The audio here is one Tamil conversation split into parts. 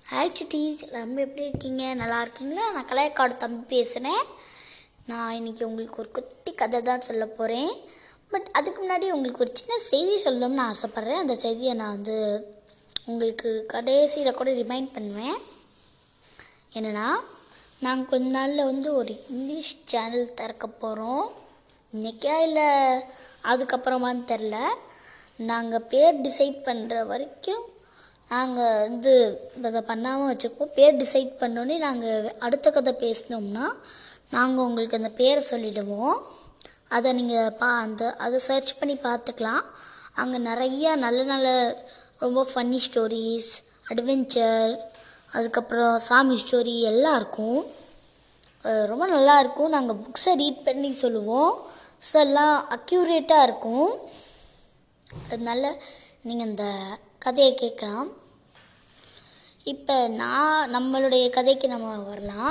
ஹாய் சுட்டீஸ் எல்லாருமே எப்படி இருக்கீங்க நல்லா இருக்கீங்களா நான் கலையக்காடு தம்பி பேசுகிறேன் நான் இன்னைக்கு உங்களுக்கு ஒரு குட்டி கதை தான் சொல்ல போகிறேன் பட் அதுக்கு முன்னாடி உங்களுக்கு ஒரு சின்ன செய்தி சொல்லணும்னு ஆசைப்பட்றேன் அந்த செய்தியை நான் வந்து உங்களுக்கு கடைசியில் கூட ரிமைண்ட் பண்ணுவேன் என்னென்னா நாங்கள் கொஞ்ச நாளில் வந்து ஒரு இங்கிலீஷ் சேனல் திறக்க போகிறோம் இன்றைக்கா இல்லை அதுக்கப்புறமான்னு தெரில நாங்கள் பேர் டிசைட் பண்ணுற வரைக்கும் நாங்கள் வந்து இதை பண்ணாமல் வச்சுருப்போம் பேர் டிசைட் பண்ணோன்னே நாங்கள் அடுத்த கதை பேசினோம்னா நாங்கள் உங்களுக்கு அந்த பேரை சொல்லிடுவோம் அதை நீங்கள் பா அந்த அதை சர்ச் பண்ணி பார்த்துக்கலாம் அங்கே நிறைய நல்ல நல்ல ரொம்ப ஃபன்னி ஸ்டோரிஸ் அட்வென்ச்சர் அதுக்கப்புறம் சாமி ஸ்டோரி எல்லாம் இருக்கும் அஹ் ரொம்ப நல்லா இருக்கும் நாங்கள் புக்ஸை ரீட் பண்ணி சொல்லுவோம் ஸோ எல்லாம் அக்யூரேட்டாக இருக்கும் அதனால நீங்கள் இந்த கதையை கேட்கலாம் இப்போ நான் நம்மளுடைய கதைக்கு நம்ம வரலாம்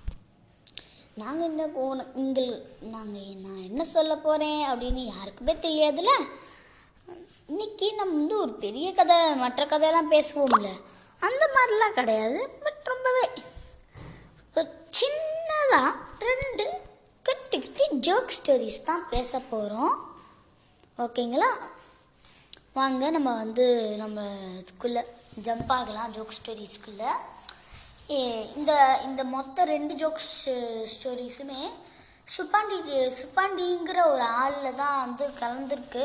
நாங்கள் என்ன போன நீங்கள் நாங்கள் நான் என்ன சொல்ல போகிறேன் அப்படின்னு யாருக்குமே தெரியாதுல்ல இன்னைக்கு நம்ம வந்து ஒரு பெரிய கதை மற்ற கதையெல்லாம் பேசுவோம்ல அந்த மாதிரிலாம் கிடையாது பட் ரொம்பவே ஒரு சின்னதாக ரெண்டு குட்டி குட்டி ஜோக் ஸ்டோரிஸ் தான் பேச போகிறோம் ஓகேங்களா வாங்க நம்ம வந்து நம்ம இதுக்குள்ளே ஜம்ப் ஆகலாம் ஜோக் ஸ்டோரிஸ்க்குள்ளே இந்த இந்த மொத்த ரெண்டு ஜோக் ஸ்டோரிஸுமே சுப்பாண்டி சுப்பாண்டிங்கிற ஒரு ஆளில் தான் வந்து கலந்துருக்கு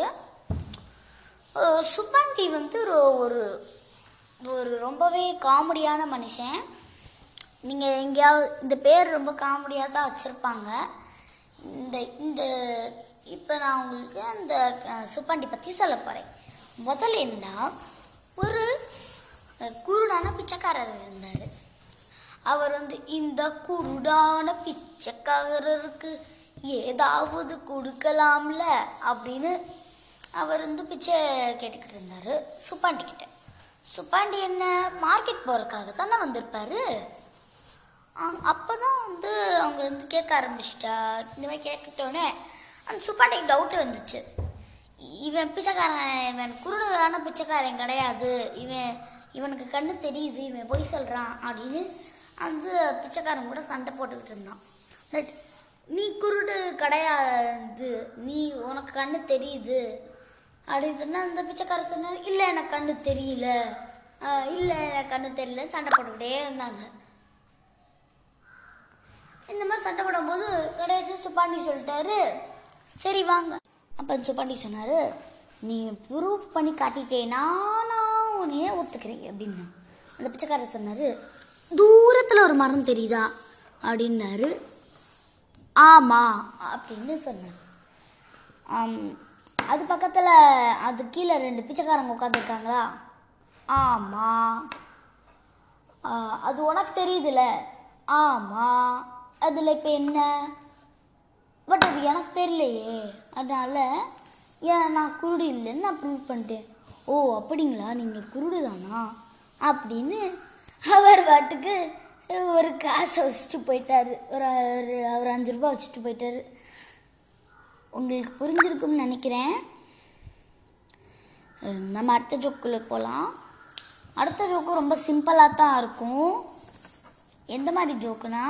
அஹ் சுப்பாண்டி வந்து ஒரு ஒரு ஒரு ரொம்பவே காமெடியான மனுஷன் நீங்கள் எங்கேயாவது இந்த பேர் ரொம்ப காமெடியாக தான் வச்சுருப்பாங்க இந்த இந்த இப்போ நான் உங்களுக்கு அந்த அஹ், சுப்பாண்டி பற்றி சொல்ல போகிறேன் முதல்ல என்னன்னா ஒரு அஹ், குருடான பிச்சைக்காரர் இருந்தார் அவர் வந்து இந்த குருடான பிச்சைக்காரருக்கு ஏதாவது கொடுக்கலாம்ல அப்படின்னு அவர் வந்து பிச்சை கேட்டுக்கிட்டு இருந்தார் சுப்பாண்டி கிட்ட சுப்பாண்டி என்ன மார்க்கெட் போகிறதுக்காக தானே வந்திருப்பாரு அப்போ தான் வந்து அவங்க வந்து கேட்க ஆரம்பிச்சிட்டா இந்த மாதிரி கேட்டுட்டோன்னே அந்த சுப்பாண்டிக்கு டவுட்டு வந்துச்சு இவன் பிச்சைக்காரன் இவன் குருடான பிச்சைக்காரன் கிடையாது இவன் இவனுக்கு கண்ணு தெரியுது இவன் பொய் சொல்கிறான் அப்படின்னு அந்த பிச்சைக்காரன் கூட சண்டை போட்டுக்கிட்டு இருந்தான் பட் நீ குருடு கிடையாது நீ உனக்கு கண்ணு தெரியுது அப்படின்னு சொன்னா அந்த பிச்சைக்காரர் சொன்னார் இல்லை எனக்கு கண்ணு தெரியல ஆஹ் இல்லை எனக்கு கண்ணு தெரியலன்னு சண்டை போட்டுக்கிட்டே இருந்தாங்க இந்த மாதிரி சண்டை போடும்போது கடைசி சுப்பாண்டி சொல்லிட்டாரு சரி வாங்க அப்போ சுப்பாண்டி சொன்னார் நீ ப்ரூஃப் பண்ணி காட்டிட்டேனா நான் உன்னையே ஒத்துக்கிறேன் அப்படின்னு அந்த பிச்சைக்காரர் சொன்னார் தூரத்தில் ஒரு மரம் தெரியுதா அப்படின்னாரு ஆமாம் அப்படின்னு சொன்னார் ஆம், அது பக்கத்தில் அது கீழே ரெண்டு பிச்சைக்காரங்க உட்காந்துருக்காங்களா ஆமாம் ஆ, அது உனக்கு தெரியுதுல ஆமாம் அதில் இப்போ என்ன பட் அது எனக்கு தெரியலையே அதனால் ஏன் நான் குருடு இல்லைன்னு நான் ப்ரூவ் பண்ணிட்டேன் ஓ அப்படிங்களா நீங்கள் குருடு தானா அப்படின்னு அவர் பாட்டுக்கு ஒரு காசை வச்சுட்டு போயிட்டாரு ஒரு ஒரு- ஒரு அஞ்சு ரூபா வச்சுட்டு போயிட்டாரு உங்களுக்கு புரிஞ்சிருக்கும்னு நினைக்கிறேன் அஹ் நம்ம அடுத்த ஜோக்குள்ளே போகலாம் அடுத்த ஜோக்கு ரொம்ப சிம்பிளாக தான் இருக்கும் எந்த மாதிரி ஜோக்குனா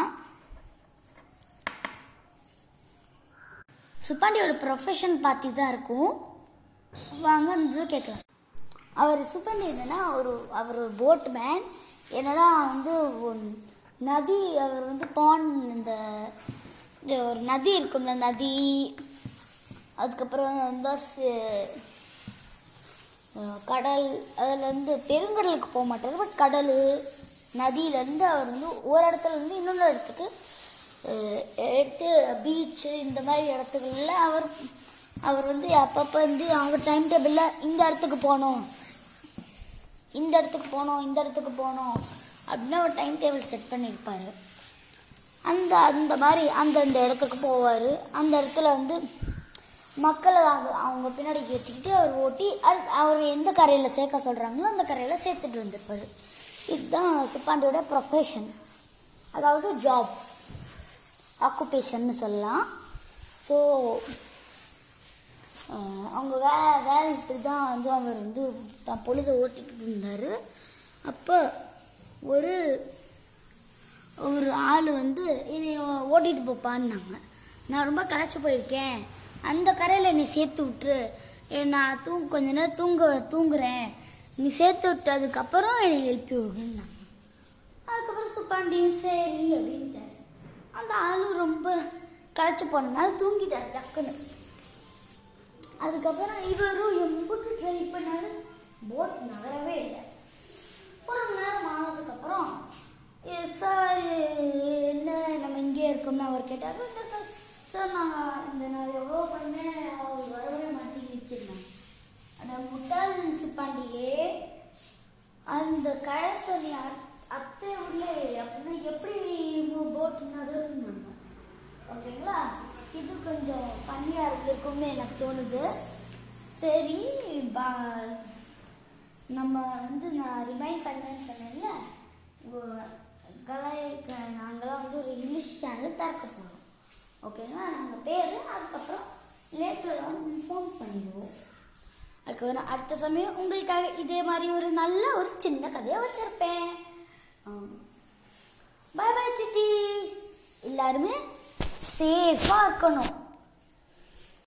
சுப்பாண்டியோட ப்ரொஃபஷன் பார்த்து தான் இருக்கும் வாங்க அந்த கேட்கலாம் அவர் சுப்பாண்டி என்னன்னா ஒரு அவர் ஒரு போட் மேன் என்னன்னா வந்து ஒரு நதி அவர் வந்து பான் இந்த இந்த ஒரு நதி இருக்கும்ல நதி அதுக்கப்புறம் வந்து சி- அஹ் கடல் அதுலேருந்து பெருங்கடலுக்கு போக மாட்டார் பட் கடல் நதியிலேருந்து அவர் வந்து ஒரு இடத்துல இருந்து இன்னொரு இடத்துக்கு அஹ், எடுத்து பீச்சு இந்த மாதிரி இடத்துக்குள்ள அவர் அவர் வந்து அப்பப்போ வந்து அவர் டைம் டேபிளில் இந்த இடத்துக்கு போகணும் இந்த இடத்துக்கு போகணும் இந்த இடத்துக்கு போகணும் அப்படின்னு ஒரு டைம் டேபிள் செட் பண்ணியிருப்பார் அந்த அந்த மாதிரி அந்தந்த இடத்துக்கு போவார் அந்த இடத்துல வந்து மக்களை அவங்க அவங்க பின்னாடி வச்சுக்கிட்டு அவர் ஓட்டி அடு அவர் எந்த கரையில் சேர்க்க சொல்கிறாங்களோ அந்த கரையில் சேர்த்துட்டு வந்திருப்பார் இதுதான் சுப்பாண்டியோட ப்ரொஃபஷன் அதாவது ஜாப் ஆக்குபேஷன்னு சொல்லலாம் ஸோ அவங்க வே வேலை இப்படி தான் வந்து அவர் வந்து தான் பொழுதை ஓட்டிக்கிட்டு இருந்தார் அப்போ ஒரு ஒரு ஆள் வந்து என்னை ஓட்டிகிட்டு போப்பான்னாங்க நான் ரொம்ப களைச்சு போயிருக்கேன் அந்த கரையில் என்னை சேர்த்து விட்டுரு ஏ, நான் தூங்க கொஞ்ச நேரம் தூங்க தூங்குறேன் நீ சேர்த்து விட்டதுக்கப்புறம் என்னை எழுப்பி விடுன்னாங்க அதுக்கப்புறம் சுப்பாண்டியும் சரி அப்படின்ட்டார் அந்த ஆளும் ரொம்ப களைச்சு போனனால தூங்கிட்டார் டக்குன்னு அதுக்கப்புறம் இவரும் எம்பிட்டு ட்ரை பண்ணாரு போட் நகரவே இல்லை ஒரு மணி நேரம் ஆனதுக்கப்புறம் சார் என்ன நம்ம இங்கே இருக்கோம்னு அவர் கேட்டார் இல்லை சார் சார் நான் இந்த நான் எவ்வளோ பண்ணேன் அவர் வரவே மாட்டேங்கிச்சுருந்தேன் அந்த முட்டாள் சிப்பாண்டியே அந்த கயத்தை நீ அத்- அத்தை உள்ளே அப்படின்னா எப்படி போட் நகருன்னாங்க ஓகேங்களா இது கொஞ்சம் பண்ணியாக இருந்திருக்கும்னு எனக்கு தோணுது சரி பா நம்ம வந்து நான் ரிமைண்ட் பண்ணேன்னு சொன்னேன்ல உ- கலாய் க- நாங்களாம் வந்து ஒரு இங்கிலீஷ் சேனல் திறக்க போகிறோம் ஓகேங்களா நாங்கள் பேர் அதுக்கப்புறம் லேட்டர் ஆன் இன்ஃபார்ம் பண்ணிடுவோம் அதுக்கப்புறம் அடுத்த சமயம் உங்களுக்காக இதே மாதிரி ஒரு நல்ல ஒரு சின்ன கதையை வச்சுருப்பேன் பாய் பாய் சிட்டி எல்லாருமே சேஃபாக இருக்கணும்